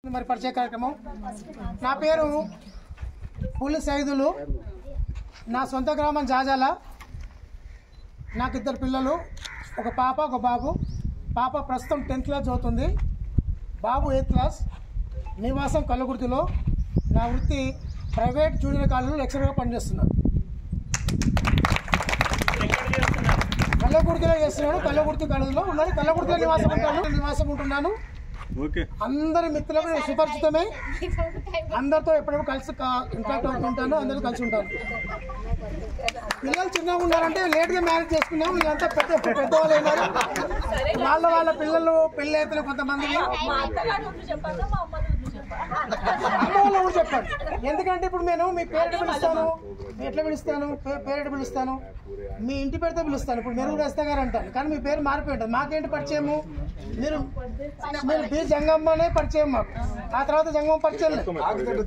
మరి పరిచయ కార్యక్రమం నా పేరు పులి సైదులు నా సొంత గ్రామం జాజాల నాకు ఇద్దరు పిల్లలు ఒక పాప ఒక బాబు పాప ప్రస్తుతం టెన్త్ క్లాస్ చదువుతుంది బాబు ఎయిత్ క్లాస్ నివాసం కల్లగుర్తిలో నా వృత్తి ప్రైవేట్ జూనియర్ కాలేజీలో లెక్చరర్గా పనిచేస్తున్నాను కల్లగుర్తిలో చేస్తున్నాను కల్లగుర్తి కాలేజీలో ఉన్నది కల్లగుర్తిలో నివాసం ఉంటాను నివాసం ఉంటున్నాను ఓకే అందరి మిత్రులకు నేను సుపరిచితమే అందరితో ఎప్పుడప్పుడు కలిసి ఇంట్రాక్ట్ అవుతుంటాను అందరూ కలిసి ఉంటాను పిల్లలు చిన్నగా ఉన్నారంటే లేట్గా మ్యారేజ్ చేసుకున్నాం వీళ్ళంతా పెద్ద పెద్దవాళ్ళు అయినారు వాళ్ళ వాళ్ళ పిల్లలు పెళ్ళి అయితే కొంతమంది మా అత్తగారి ఊరు చెప్పాలా మా అమ్మ ఊరు చెప్పాలా అమ్మ వాళ్ళ ఊరు చెప్పండి ఎందుకంటే ఇప్పుడు నేను మీ పేరెట్ పిలుస్తాను ఎట్లా పిలుస్తాను పే- పేరెట్ పిలుస్తాను మీ ఇంటి పేరుతో పిలుస్తాను ఇప్పుడు మీరు కూడా వేస్తా గారు అంటాను కానీ మీ పేరు మారిపోయి ఉంటుంది మాకేంటి పరిచయము మీరు మీరు బి జంగమ్మనే పరిచయం మాకు ఆ తర్వాత జంగమ్మ పరిచయం లేదు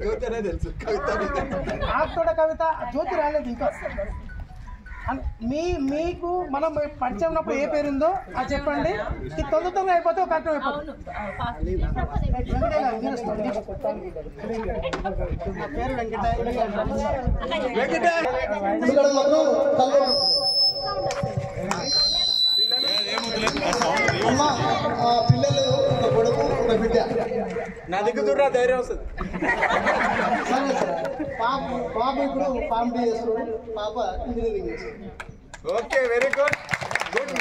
ఆకుతోట కవిత జ్యోతి రాలేదు ఇంకా అన్- మీ మీకు మనం పరిచయం ఉన్నప్పుడు ఏ పేరు ఉందో అది చెప్పండి ఇది తొందర తొందర అయిపోతే ఒక అర్థం అయిపోతుంది వెంకటయ్య గారు, మీరు వస్తారు. నా పేరు వెంకటయ్య ఇక్కడ మాత్రం కళ్ళు అమ్మ ఆ పిల్లలు ఒక కొడుకు ఒక బిడ్డ నా దిక్కు చూడరా ధైర్యం వస్తుంది సరే సార్ బాబు బాబు ఇప్పుడు ఫార్మ్ డి చేస్తున్నాడు పాప ఇంజనీరింగ్ చేస్తుంది ఓకే వెరీ గుడ్ గుడ్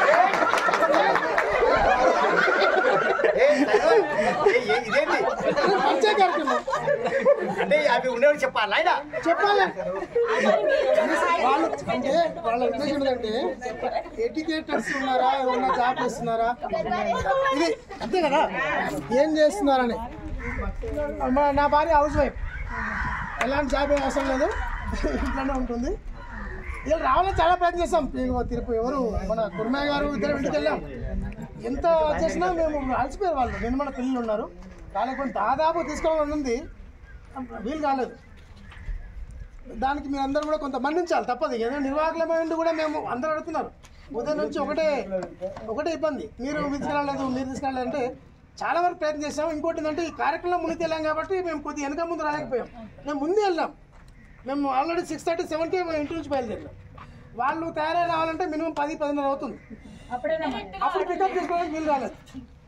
ఇదేంటి పరిచయ కార్యక్రమం అంటే అవి ఉండేవాడు చెప్పాలి ఆయన చెప్పాలి వాళ్ళు అంటే వాళ్ళ ఉద్దేశం ఏంటంటే ఎడ్యుకేటర్స్ ఉన్నారా ఏమన్నా జాబ్ చేస్తున్నారా ఇది అంతే కదా ఏం చేస్తున్నారని మా- నా భార్య హౌస్ వైఫ్ ఎలాంటి జాబ్ ఏం అవసరం లేదు ఇంట్లోనే ఉంటుంది ఇలా రావాలని చాలా ప్రయత్నం చేస్తాం ఇదిగో తిరుపతి ఎవరు మన కుర్మయ్య గారు ఇద్దరు ఇంటికి వెళ్ళాం ఎంత చేసినా మేము అలసిపోయారు వాళ్ళు నేను మన పిల్లలు ఉన్నారు కాలేకపోతే దాదాపు తీసుకోవాలని ఉంది వీలు కాలేదు దానికి మీరు అందరూ కూడా కొంత మన్నించాలి తప్పదు ఏదో నిర్వాహకులమైన కూడా మేము అందరూ అడుగుతున్నారు ఉదయం నుంచి ఒకటే ఒకటే ఇబ్బంది మీరు తీసుకెళ్ళలేదు మీరు తీసుకెళ్ళలేదు అంటే చాలా వరకు ప్రయత్నం చేసాం ఇంకోటి ఏంటంటే ఈ కార్యక్రమం ముందుకు వెళ్ళాం కాబట్టి మేము కొద్దిగా వెనక ముందు రాలేకపోయాం మేము ముందే వెళ్ళాం మేము ఆల్రెడీ సిక్స్ థర్టీ సెవెన్కి ఇంటి నుంచి బయలుదేరాం వాళ్ళు తయారై రావాలంటే మినిమం పది పదిన్నర అవుతుంది అప్పుడు పికప్ చేసుకోవడానికి వీలు రాలేదు